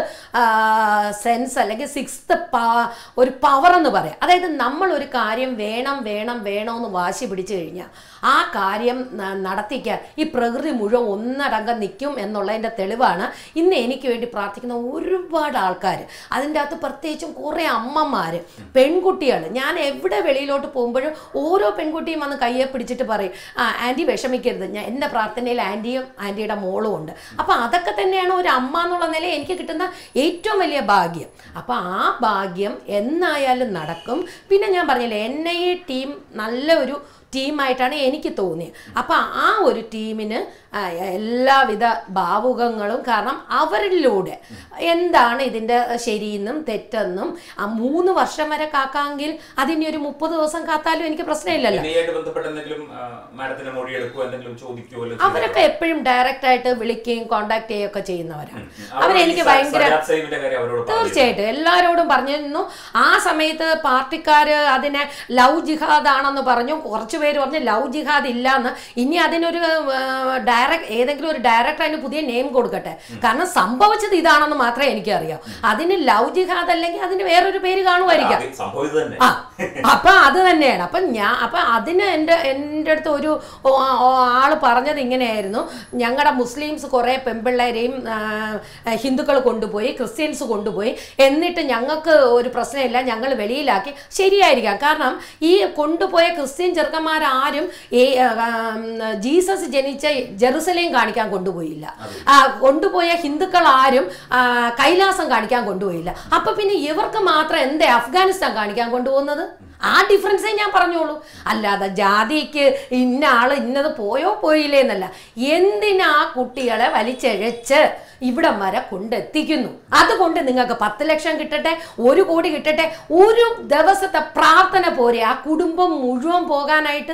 സെൻസ് അല്ലെങ്കിൽ സിക്സ്ത് ഒരു പവർ എന്ന് പറയാം അതായത് നമ്മൾ ഒരു കാര്യം വേണം വേണം വേണമെന്ന് വാശി പിടിച്ചു കഴിഞ്ഞാൽ ആ കാര്യം ന- നടത്തിക്കാൻ ഈ പ്രകൃതി മുഴുവൻ ഒന്നടങ്കം നിൽക്കും എന്നുള്ളതിൻ്റെ തെളിവാണ് ഇന്ന് എനിക്ക് വേണ്ടി പ്രാർത്ഥിക്കുന്ന ഒരുപാട് ആൾക്കാർ അതിൻ്റെ അകത്ത് പ്രത്യേകിച്ചും കുറേ അമ്മമാർ പെൺകുട്ടികൾ ഞാൻ എവിടെ വെളിയിലോട്ട് പോകുമ്പോഴും ഓരോ പെൺകുട്ടിയും വന്ന് കയ്യെ പിടിച്ചിട്ട് പറയും ആ ആൻറ്റി വിഷമിക്കരുത് ഞാൻ എൻ്റെ പ്രാർത്ഥനയിൽ ആൻറ്റിയും ആൻറ്റിയുടെ മോളും ഉണ്ട് അപ്പോൾ അതൊക്കെ തന്നെയാണ് ഒരു അമ്മ എന്നുള്ള നിലയിൽ എനിക്ക് കിട്ടുന്ന ഏറ്റവും വലിയ ഭാഗ്യം അപ്പോൾ ആ ഭാഗ്യം എന്നായാലും നടക്കും പിന്നെ ഞാൻ പറഞ്ഞില്ലേ എൻ ഐ എ ടീം നല്ല ഒരു ടീമായിട്ടാണ് എനിക്ക് തോന്നിയത് അപ്പം ആ ഒരു ടീമിന് ആ, എല്ലാവിധ ഭാവുകങ്ങളും കാരണം അവരിലൂടെ എന്താണ് ഇതിൻ്റെ ശരിയെന്നും തെറ്റെന്നും ആ മൂന്ന് വർഷം വരെ കാക്കാമെങ്കിൽ അതിനി ഒരു മുപ്പത് ദിവസം കാത്താലും എനിക്ക് പ്രശ്നമില്ലല്ലോ ഇതുമായിട്ട് ബന്ധപ്പെട്ട് എന്തെങ്കിലും ആ, മാഡത്തിന്റെ മൊഴി എടുക്കുകയോ എന്തെങ്കിലും ചോദിക്കുകയോ വല്ലതും അവരൊക്കെ എപ്പോഴും ഡയറക്റ്റ് ആയിട്ട് വിളിക്കുകയും കോണ്ടാക്ട് ചെയ്യുകയൊക്കെ ചെയ്യുന്നവരാണ് ചെയ്തോ? അവരെനിക്ക് അവരോട് ഈ ഭയങ്കര സജാദ് സലീമിന്റെ കാര്യം അവരോട് പറഞ്ഞു. തീർച്ചയായിട്ടും എല്ലാവരോടും പറഞ്ഞിരുന്നു ആ സമയത്ത് പാർട്ടിക്കാർ അതിനെ ലവ് ജിഹാദ് ആണെന്ന് പറഞ്ഞു കുറച്ച് പേര് പറഞ്ഞു ലവ് ജിഹാദ് ഇല്ല എന്ന് ഇനി അതിനൊരു ഡയറക്ട് ഏതെങ്കിലും ഒരു ഡയറക്ടർ അതിന് പുതിയ നെയിം കൊടുക്കട്ടെ കാരണം സംഭവിച്ചത് ഇതാണെന്ന് മാത്രമേ എനിക്കറിയാം അതിന് ലവ് ജിഹാദ് അല്ലെങ്കിൽ അതിന് വേറൊരു പേര് കാണുമായിരിക്കാം അത് സംഭവിച്ചത് തന്നെ ആ അപ്പൊ അത് തന്നെയാണ് അപ്പൊ ഞാൻ അപ്പൊ അതിന് എൻ്റെ എൻ്റെ അടുത്ത് ഒരു ഓ- ഓ- ആള് പറഞ്ഞത് ഇങ്ങനെയായിരുന്നു ഞങ്ങളുടെ മുസ്ലിംസ് കുറേ പെൺപിള്ളേരെയും ഹിന്ദുക്കൾ കൊണ്ടുപോയി ക്രിസ്ത്യൻസ് കൊണ്ടുപോയി എന്നിട്ട് ഞങ്ങൾക്ക് ഒരു പ്രശ്നമില്ല ഞങ്ങൾ വെളിയിലാക്കി ശരിയായിരിക്കാം കാരണം ഈ കൊണ്ടുപോയ ക്രിസ്ത്യൻ ചെറുക്കന്മാരാരും ഈ ആ, ഉം, ജീസസ് ജനിച്ച ജെറുസലേം കാണിക്കാൻ കൊണ്ടുപോയില്ല ആ, കൊണ്ടുപോയ ഹിന്ദുക്കൾ ആരും ആ, കൈലാസം കാണിക്കാൻ കൊണ്ടുപോയില്ല അപ്പൊ പിന്നെ ഇവർക്ക് മാത്രം എന്തേ അഫ്ഗാനിസ്ഥാൻ കാണിക്കാൻ കൊണ്ടുപോകുന്നത് ആ ഡിഫറൻസേ ഞാൻ പറഞ്ഞോളൂ അല്ലാതെ ജാതിക്ക് ഇന്ന ആള് ഇന്നത് പോയോ പോയില്ലേ എന്നല്ല എന്തിനാ കുട്ടികളെ വലിച്ചഴച്ച് ഇവിടം വരെ കൊണ്ടെത്തിക്കുന്നു അതുകൊണ്ട് നിങ്ങൾക്ക് പത്ത് ലക്ഷം കിട്ടട്ടെ ഒരു കോടി കിട്ടട്ടെ ഒരു ദിവസത്തെ പ്രാർത്ഥന പോരെ ആ കുടുംബം മുഴുവൻ പോകാനായിട്ട്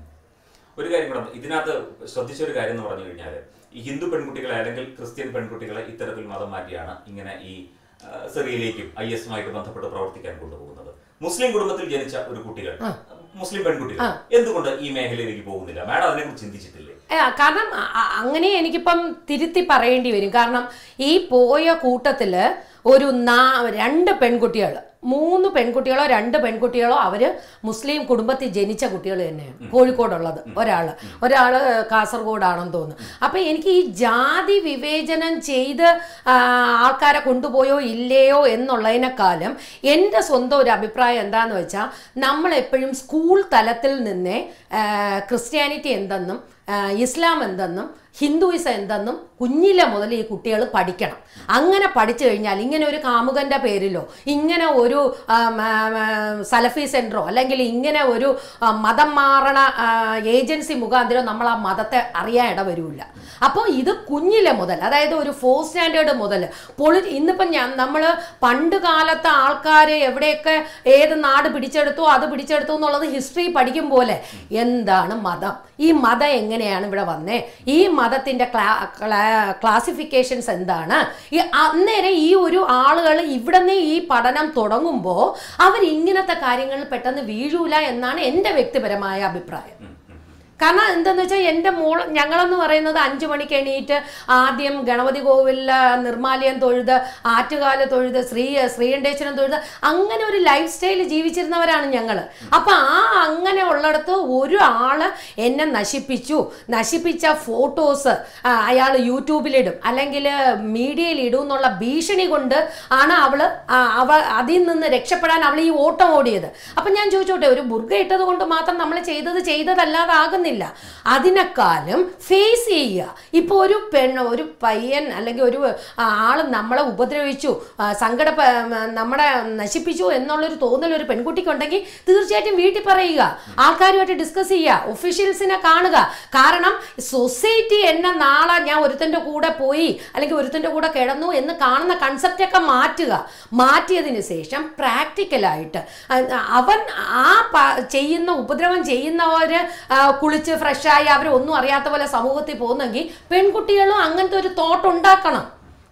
ഒരു കാര്യം കൂടെ ഇതിനകത്ത് ശ്രദ്ധിച്ച ഒരു കാര്യം എന്ന് പറഞ്ഞു കഴിഞ്ഞാൽ ഈ ഹിന്ദു പെൺകുട്ടികളെ അല്ലെങ്കിൽ ക്രിസ്ത്യൻ പെൺകുട്ടികളെ ഇത്തരത്തിൽ മതം മാറ്റിയാണ് ഇങ്ങനെ ഈ ആ, സിറിയയിലേക്കും ഐ എസുമായിട്ട് ബന്ധപ്പെട്ട് പ്രവർത്തിക്കാൻ കൊണ്ടുപോകുന്നത് മുസ്ലിം കുടുംബത്തിൽ ജനിച്ച ഒരു കുട്ടികൾ മുസ്ലിം പെൺകുട്ടികൾ എന്തുകൊണ്ട് ഈ മേഖലയിലേക്ക് പോകുന്നില്ല മാഡം അതിനെക്കുറിച്ച് ചിന്തിച്ചിട്ടില്ലേ ഏ, കാരണം അ- അ- അങ്ങനെ എനിക്കിപ്പം തിരുത്തി പറയേണ്ടി വരും കാരണം ഈ പോയ കൂട്ടത്തില് ഒരു നാ രണ്ട് പെൺകുട്ടികൾ മൂന്ന് പെൺകുട്ടികളോ രണ്ട് പെൺകുട്ടികളോ അവര് മുസ്ലിം കുടുംബത്തിൽ ജനിച്ച കുട്ടികൾ തന്നെയാണ് കോഴിക്കോടുള്ളത് ഒരാള് ഒരാള് കാസർഗോഡാണെന്ന് തോന്നുന്നു അപ്പൊ എനിക്ക് ഈ ജാതി വിവേചനം ചെയ്ത് ആ, ആൾക്കാരെ കൊണ്ടുപോയോ ഇല്ലയോ എന്നുള്ളതിനേക്കാളും എൻ്റെ സ്വന്തം ഒരു അഭിപ്രായം എന്താന്ന് വെച്ചാൽ നമ്മൾ എപ്പോഴും സ്കൂൾ തലത്തിൽ നിന്നേ ആ, ക്രിസ്ത്യാനിറ്റി എന്തെന്നും ആ, ഇസ്ലാം എന്തെന്നും ഹിന്ദുയിസം എന്തെന്നും കുഞ്ഞിലെ മുതൽ ഈ കുട്ടികൾ പഠിക്കണം അങ്ങനെ പഠിച്ചു കഴിഞ്ഞാൽ ഇങ്ങനെ ഒരു കാമുകന്റെ പേരിലോ ഇങ്ങനെ ഒരു ആം, ആം, ആം, സലഫി സെന്ററോ അല്ലെങ്കിൽ ഇങ്ങനെ ഒരു ആ, മതം മാറണ ആ, ഏജൻസി മുഖാന്തരം നമ്മൾ ആ മതത്തെ അറിയാൻ ഇടവരില്ല അപ്പോൾ ഇത് കുഞ്ഞിലെ മുതൽ അതായത് ഒരു ഫോർ സ്റ്റാൻഡേർഡ് മുതൽ പൊളി ഇന്നിപ്പം ഞാൻ നമ്മൾ പണ്ട് കാലത്തെ ആൾക്കാർ എവിടെയൊക്കെ ഏത് നാട് പിടിച്ചെടുത്തു അത് പിടിച്ചെടുത്തു എന്നുള്ളത് ഹിസ്റ്ററി പഠിക്കും പോലെ എന്താണ് മതം ഈ മതം എങ്ങനെയാണ് ഇവിടെ വന്നേ ഈ മതത്തിൻ്റെ ക്ലാ ക്ലാസിഫിക്കേഷൻസ് എന്താണ് ഈ അന്നേരം ഈ ഒരു ആളുകൾ ഇവിടെ നിന്ന് ഈ പഠനം തുടങ്ങുമ്പോൾ അവർ ഇങ്ങനത്തെ കാര്യങ്ങളിൽ പെട്ടെന്ന് വീഴൂല എന്നാണ് എൻ്റെ വ്യക്തിപരമായ അഭിപ്രായം കാരണം എന്താന്ന് വെച്ചാൽ എൻ്റെ മോൾ ഞങ്ങളെന്ന് പറയുന്നത് അഞ്ചു മണിക്ക് എണീറ്റ് ആദ്യം ഗണപതി കോവിലിൽ നിർമാലയം തൊഴുത് ആറ്റുകാല തൊഴുത് ശ്രീ ശ്രീകണ്ഠേശ്വരം തൊഴുത് അങ്ങനെ ഒരു ലൈഫ് സ്റ്റൈൽ ജീവിച്ചിരുന്നവരാണ് ഞങ്ങൾ അപ്പം ആ അങ്ങനെ ഉള്ളിടത്ത് ഒരു ആള് എന്നെ നശിപ്പിച്ചു നശിപ്പിച്ച ഫോട്ടോസ് അയാൾ യൂട്യൂബിലിടും അല്ലെങ്കിൽ മീഡിയയിൽ ഇടും എന്നുള്ള ഭീഷണി കൊണ്ട് ആണ് അവള് ആ, അവ അതിൽ നിന്ന് രക്ഷപ്പെടാൻ അവൾ ഈ ഓട്ടം ഓടിയത് അപ്പം ഞാൻ ചോദിച്ചോട്ടെ ഒരു ബുർഗ ഇട്ടത് കൊണ്ട് മാത്രം നമ്മൾ ചെയ്തത് ചെയ്തതല്ലാതാകുന്നില്ല അതിനേക്കാളും ഫേസ് ചെയ്യുക ഇപ്പോൾ ഒരു പെണ്ണ് ഒരു പയ്യൻ അല്ലെങ്കിൽ ഒരു ആ, ആള് നമ്മളെ ഉപദ്രവിച്ചു ആ, സങ്കട നമ്മളെ നശിപ്പിച്ചു എന്നുള്ളൊരു തോന്നൽ ഒരു പെൺകുട്ടിക്കുണ്ടെങ്കിൽ തീർച്ചയായിട്ടും വീട്ടിൽ പറയുക ആൾക്കാരുമായിട്ട് ഡിസ്കസ് ചെയ്യുക ഒഫീഷ്യൽസിനെ കാണുക കാരണം സൊസൈറ്റി എന്നെ നാളെ ഞാൻ ഒരുത്തൻ്റെ കൂടെ പോയി അല്ലെങ്കിൽ ഒരുത്തൻ്റെ കൂടെ കിടന്നു എന്ന് കാണുന്ന കൺസെപ്റ്റൊക്കെ മാറ്റുക മാറ്റിയതിന് ശേഷം പ്രാക്ടിക്കലായിട്ട് അവൻ ആ പ- ചെയ്യുന്ന ഉപദ്രവം ചെയ്യുന്നവർ കുളിച്ച് ഫ്രഷായി അവരൊന്നും അറിയാത്ത പോലെ സമൂഹത്തിൽ പോകുന്നെങ്കിൽ പെൺകുട്ടികളും അങ്ങനത്തെ ഒരു തോട്ട് ഉണ്ടാക്കണം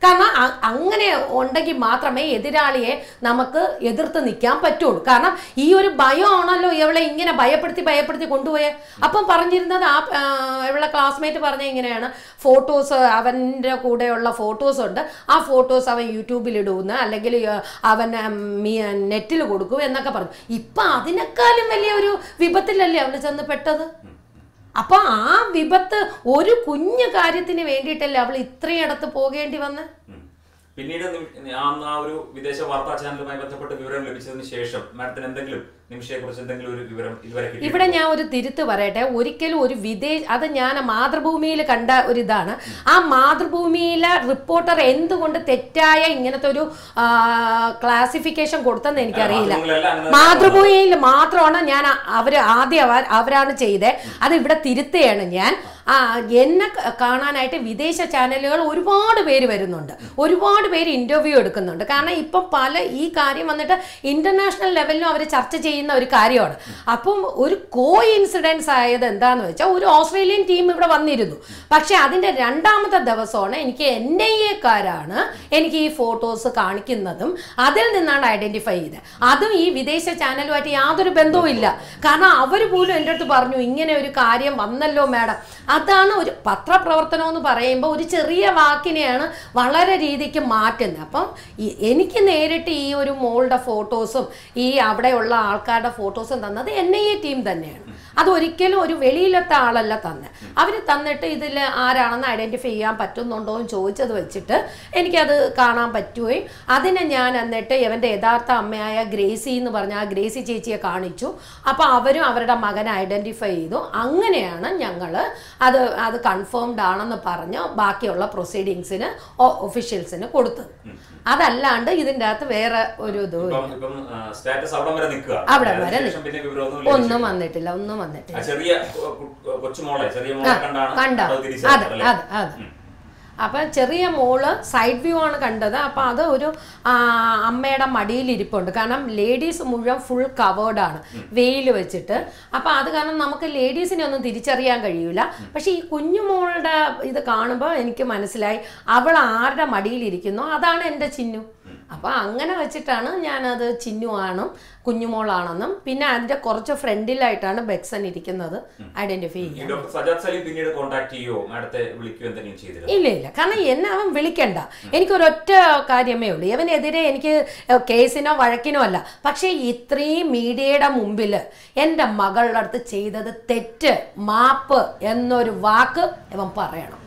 കാരണം അ- അങ്ങനെ ഉണ്ടെങ്കിൽ മാത്രമേ എതിരാളിയെ നമുക്ക് എതിർത്ത് നിൽക്കാൻ പറ്റുള്ളൂ കാരണം ഈ ഒരു ഭയമാണല്ലോ ഇവളെ ഇങ്ങനെ ഭയപ്പെടുത്തി ഭയപ്പെടുത്തി കൊണ്ടുപോയെ അപ്പം പറഞ്ഞിരുന്നത് ആ ആ, ഇവളെ ക്ലാസ്മേറ്റ് പറഞ്ഞ ഇങ്ങനെയാണ് ഫോട്ടോസ് അവൻ്റെ കൂടെയുള്ള ഫോട്ടോസ് ഉണ്ട് ആ ഫോട്ടോസ് അവൻ യൂട്യൂബിൽ ഇടുമെന്ന് അല്ലെങ്കിൽ ആ, അവൻ നെറ്റിൽ കൊടുക്കും എന്നൊക്കെ പറഞ്ഞു ഇപ്പം അതിനേക്കാളും വലിയ ഒരു വിപത്തിലല്ലേ അവൾ ചെന്ന് പെട്ടത് അപ്പൊ ആ വിപത്ത് ഒരു കുഞ്ഞു കാര്യത്തിന് വേണ്ടിയിട്ടല്ലേ അവൾ ഇത്രയിടത്ത് പോകേണ്ടി വന്ന് ഉം. പിന്നീട് നിമി- അന്ന് ആ ഒരു വിദേശ വാർത്താ ചാനലുമായി ബന്ധപ്പെട്ട് വിവരം ലഭിച്ചതിന് ശേഷം മാഡത്തിന് എന്തെങ്കിലും നിമിഷയെ കുറിച്ച് എന്തെങ്കിലും ഒരു വിവരം ഇതുവരെ കിട്ടി ഇവിടെ ഞാൻ ഒരു തിരുത്ത് പറയട്ടെ ഒരിക്കലും ഒരു വിദേശ അത് ഞാൻ മാതൃഭൂമിയിൽ കണ്ട ഒരു ഇതാണ് ആ മാതൃഭൂമിയിലെ റിപ്പോർട്ടർ എന്തുകൊണ്ട് തെറ്റായ ഇങ്ങനത്തെ ഒരു ക്ലാസിഫിക്കേഷൻ കൊടുത്തെന്ന് എനിക്കറിയില്ല മാധ്യമങ്ങളിലെല്ലാം അങ്ങനെ മാതൃഭൂമിയിൽ മാത്രമാണ് ഞാൻ അ- അവര് ആദ്യം അവർ- അവരാണ് ചെയ്തത് അത് ഇവിടെ തിരുത്തുകയാണ് ഞാൻ ആ എന്നെ ക- കാണാനായിട്ട് വിദേശ ചാനലുകൾ ഒരുപാട് പേര് വരുന്നുണ്ട് ഒരുപാട് പേര് ഇന്റർവ്യൂ എടുക്കുന്നുണ്ട് കാരണം ഇപ്പം പല ഈ കാര്യം വന്നിട്ട് ഇന്റർനാഷണൽ ലെവലിലും അവർ ചർച്ച ചെയ്യുന്ന ഒരു കാര്യമാണ് അപ്പം ഒരു കോ ഇൻസിഡൻസ് ആയത് എന്താന്ന് വെച്ചാൽ ഒരു ഓസ്ട്രേലിയൻ ടീം ഇവിടെ വന്നിരുന്നു പക്ഷെ അതിന്റെ രണ്ടാമത്തെ ദിവസമാണ് എനിക്ക് എൻ ഐ എക്കാരാണ് എനിക്ക് ഈ ഫോട്ടോസ് കാണിക്കുന്നതും അതിൽ നിന്നാണ് ഐഡന്റിഫൈ ചെയ്തത് അതും ഈ വിദേശ ചാനലുമായിട്ട് യാതൊരു ബന്ധവും ഇല്ല കാരണം അവർ പോലും എൻ്റെ അടുത്ത് പറഞ്ഞു ഇങ്ങനെ ഒരു കാര്യം വന്നല്ലോ മാഡം അതാണ് ഒരു പത്രപ്രവർത്തനം എന്ന് പറയുമ്പോൾ ഒരു ചെറിയ വാക്കിനെയാണ് വളരെ രീതിക്ക് മാറ്റുന്നത് അപ്പം ഈ- എനിക്ക് നേരിട്ട് ഈ ഒരു മോളുടെ ഫോട്ടോസും ഈ അവിടെയുള്ള ആൾക്കാരുടെ ഫോട്ടോസും തന്നത് എൻ ഐ എ ടീം തന്നെയാണ് അത് ഒരിക്കലും ഒരു വെളിയിലത്തെ ആളല്ല തന്നെ അവർ തന്നിട്ട് ഇതിൽ ആരാണെന്ന് ഐഡന്റിഫൈ ചെയ്യാൻ പറ്റുന്നുണ്ടോ എന്ന് ചോദിച്ചത് വെച്ചിട്ട് എനിക്കത് കാണാൻ പറ്റുകയും അതിനെ ഞാൻ എന്നിട്ട് ഇവൻ്റെ യഥാർത്ഥ അമ്മയായ ഗ്രേസി എന്ന് പറഞ്ഞ ആ ഗ്രേസി ചേച്ചിയെ കാണിച്ചു അപ്പോൾ അവരും അവരുടെ മകനെ ഐഡന്റിഫൈ ചെയ്തു അങ്ങനെയാണ് ഞങ്ങൾ അത് അത് കൺഫേംഡ് ആണെന്ന് പറഞ്ഞ് ബാക്കിയുള്ള പ്രൊസീഡിങ്സിന് ഒഫീഷ്യൽസിന് കൊടുത്തത് അതല്ലാണ്ട് ഇതിൻ്റെ അകത്ത് വേറെ ഒരു ഇതും ഇപ്പം ഇപ്പം സ്റ്റാറ്റസ് അവിടെ വരെ നിൽക്കുക അവിടെ വരെ അതിനുശേഷം പിന്നെ വിവരമൊന്നും ഒന്നും വന്നിട്ടില്ല ഒന്നും വന്നിട്ടില്ല ആ ചെറിയ കൊ- കൊ- കൊച്ചുമോളെ ചെറിയ മോളെ കണ്ടാണ് കണ്ട അത് അതെ തിരിച്ചറിഞ്ഞത് അല്ലേ? അതെ അതെ അപ്പം ചെറിയ മോള് സൈഡ് വ്യൂ ആണ് കണ്ടത് അപ്പം അത് ഒരു ആ, അമ്മയുടെ മടിയിൽ ഇരിപ്പുണ്ട് കാരണം ലേഡീസ് മുഴുവൻ ഫുൾ കവേർഡാണ് വെയിൽ വെച്ചിട്ട് അപ്പം അത് കാരണം നമുക്ക് ലേഡീസിനെ ഒന്നും തിരിച്ചറിയാൻ കഴിയൂല പക്ഷെ ഈ കുഞ്ഞുമോളുടെ ഇത് കാണുമ്പോൾ എനിക്ക് മനസ്സിലായി അവൾ ആരുടെ മടിയിലിരിക്കുന്നോ അതാണ് എൻ്റെ ചിന്നു അപ്പം അങ്ങനെ വെച്ചിട്ടാണ് ഞാനത് ചിന്നുവാണും കുഞ്ഞുമോളാണെന്നും പിന്നെ അതിൻ്റെ കുറച്ച് ഫ്രണ്ടിലായിട്ടാണ് ബെക്സൻ ഇരിക്കുന്നത് ഐഡൻറ്റിഫൈ ഈ ചെയ്യാൻ ഡോക്ടർ സജാദ് സലീം പിന്നീട് കോൺടാക്ട് ചെയ്യോ മാഡത്തെ വിളിക്കുകയോ എന്തെങ്കിലും ചെയ്തിരുന്നു ഇല്ല ഇല്ല കാരണം എന്നെ അവൻ വിളിക്കണ്ട എനിക്കൊരൊറ്റ കാര്യമേ ഉള്ളൂ ഇവനെതിരെ എനിക്ക് കേസിനോ വഴക്കിനോ അല്ല പക്ഷേ ഇത്രയും മീഡിയയുടെ മുമ്പിൽ എൻ്റെ മകളുടെ അടുത്ത് ചെയ്തത് തെറ്റ് മാപ്പ് എന്നൊരു വാക്ക് ഇവൻ പറയണം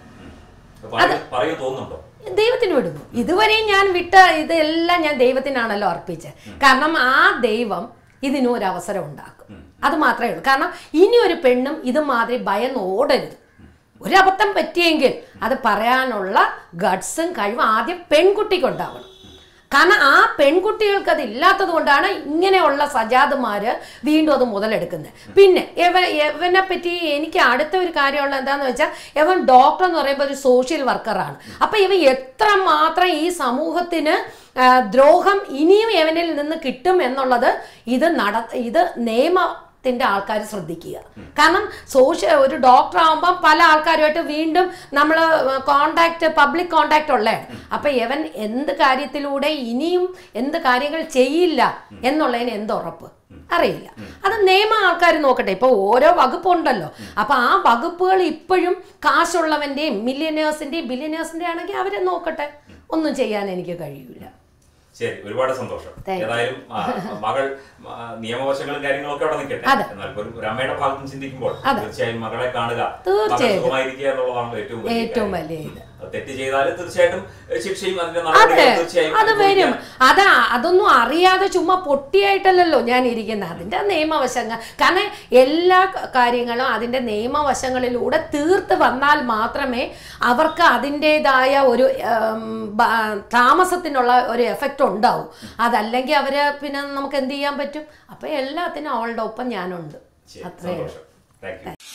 പറയൂ തോന്നുന്നുണ്ടോ ദൈവത്തിന് വിടുന്നു ഇതുവരെയും ഞാൻ വിട്ട ഇതെല്ലാം ഞാൻ ദൈവത്തിനാണല്ലോ അർപ്പിച്ചത് കാരണം ആ ദൈവം ഇതിനും ഒരു അവസരം ഉണ്ടാക്കും അത് മാത്രമേ ഉള്ളൂ കാരണം ഇനി ഒരു പെണ്ണും ഇതുമാതിരി ഭയന്ന് ഓടരുത് ഒരു അബദ്ധം പറ്റിയെങ്കിൽ അത് പറയാനുള്ള ഗഡ്സും കഴിവും ആദ്യം പെൺകുട്ടിക്കുണ്ടാവണം കാരണം ആ പെൺകുട്ടികൾക്ക് അത് ഇല്ലാത്തത് കൊണ്ടാണ് ഇങ്ങനെയുള്ള സജാദുമാര് വീണ്ടും അത് മുതലെടുക്കുന്നത് പിന്നെ ഇവ ഇവനെ പറ്റി എനിക്ക് അടുത്ത ഒരു കാര്യമുള്ള എന്താന്ന് വെച്ചാൽ ഇവൻ ഡോക്ടർ എന്ന് പറയുമ്പോൾ ഒരു സോഷ്യൽ വർക്കറാണ് അപ്പൊ ഇവ എത്ര മാത്രം ഈ സമൂഹത്തിന് ആ, ദ്രോഹം ഇനിയും ഇവനിൽ നിന്ന് കിട്ടും എന്നുള്ളത് ഇത് നട ഇത് നിയമ ത്തിന്റെ ആൾക്കാർ ശ്രദ്ധിക്കുക കാരണം സോഷ്യ ഒരു ഡോക്ടർ ആകുമ്പം പല ആൾക്കാരുമായിട്ട് വീണ്ടും നമ്മൾ കോണ്ടാക്ട് പബ്ലിക് കോണ്ടാക്ട് ഉള്ളതാണ് അപ്പൊ ഇവൻ എന്ത് കാര്യത്തിലൂടെ ഇനിയും എന്ത് കാര്യങ്ങൾ ചെയ്യില്ല എന്നുള്ളതിന് എന്ത് ഉറപ്പ് അറിയില്ല അത് നിയമ ആൾക്കാർ നോക്കട്ടെ ഇപ്പൊ ഓരോ വകുപ്പുണ്ടല്ലോ അപ്പൊ ആ വകുപ്പുകൾ ഇപ്പോഴും കാശുള്ളവന്റെയും മില്യനേഴ്സിന്റെയും ബില്യനേഴ്സിന്റെ ആണെങ്കിൽ അവരെ നോക്കട്ടെ ഒന്നും ചെയ്യാൻ എനിക്ക് കഴിയൂല ശരി ഒരുപാട് സന്തോഷം Thank you. ഏതായാലും ആ, മകൾ ആ, നിയമവശങ്ങളും കാര്യങ്ങളും ഒക്കെ അവിടെ നിൽക്കട്ടെ അതെ. എന്നാൽ ഒരു ഒരു അമ്മയുടെ ഭാഗത്ത് നിന്ന് ചിന്തിക്കുമ്പോൾ അതെ. തീർച്ചയായും മകളെ കാണുക മകൾ തീർച്ചയായും. സുഖമായിരിക്കുക എന്നുള്ളതാണല്ലോ ഏറ്റവും വലിയ ഏറ്റവും കാര്യം. വലിയ ഇത് അത് തെറ്റ് ചെയ്താൽ തീർച്ചയായും ഏഹ്, ശിക്ഷയും അതിന്റെ അതെ നടപടികളും തീർച്ചയായും അത് വരും അനുഭവിക്കാൻ അതാ അതൊന്നും അറിയാതെ ചുമ്മാ പൊട്ടിയായിട്ടല്ലല്ലോ ഞാൻ ഇരിക്കുന്നത് അതിന്റെ നിയമവശങ്ങൾ കാരണം എല്ലാ ക- കാര്യങ്ങളും അതിന്റെ നിയമവശങ്ങളിലൂടെ തീർത്ത് വന്നാൽ മാത്രമേ അവർക്ക് അതിൻ്റെതായ ഒരു ഉം, ബ- താമസത്തിനുള്ള ഒരു എഫക്റ്റ് ഉണ്ടാവും അതല്ലെങ്കിൽ അവര് പിന്നെ നമുക്ക് എന്ത് ചെയ്യാൻ പറ്റും അപ്പൊ എല്ലാത്തിനും അവളുടെ ഒപ്പം ഞാനുണ്ട് ശരി അത്രേ ഉള്ളൂ സന്തോഷം താങ്ക് യു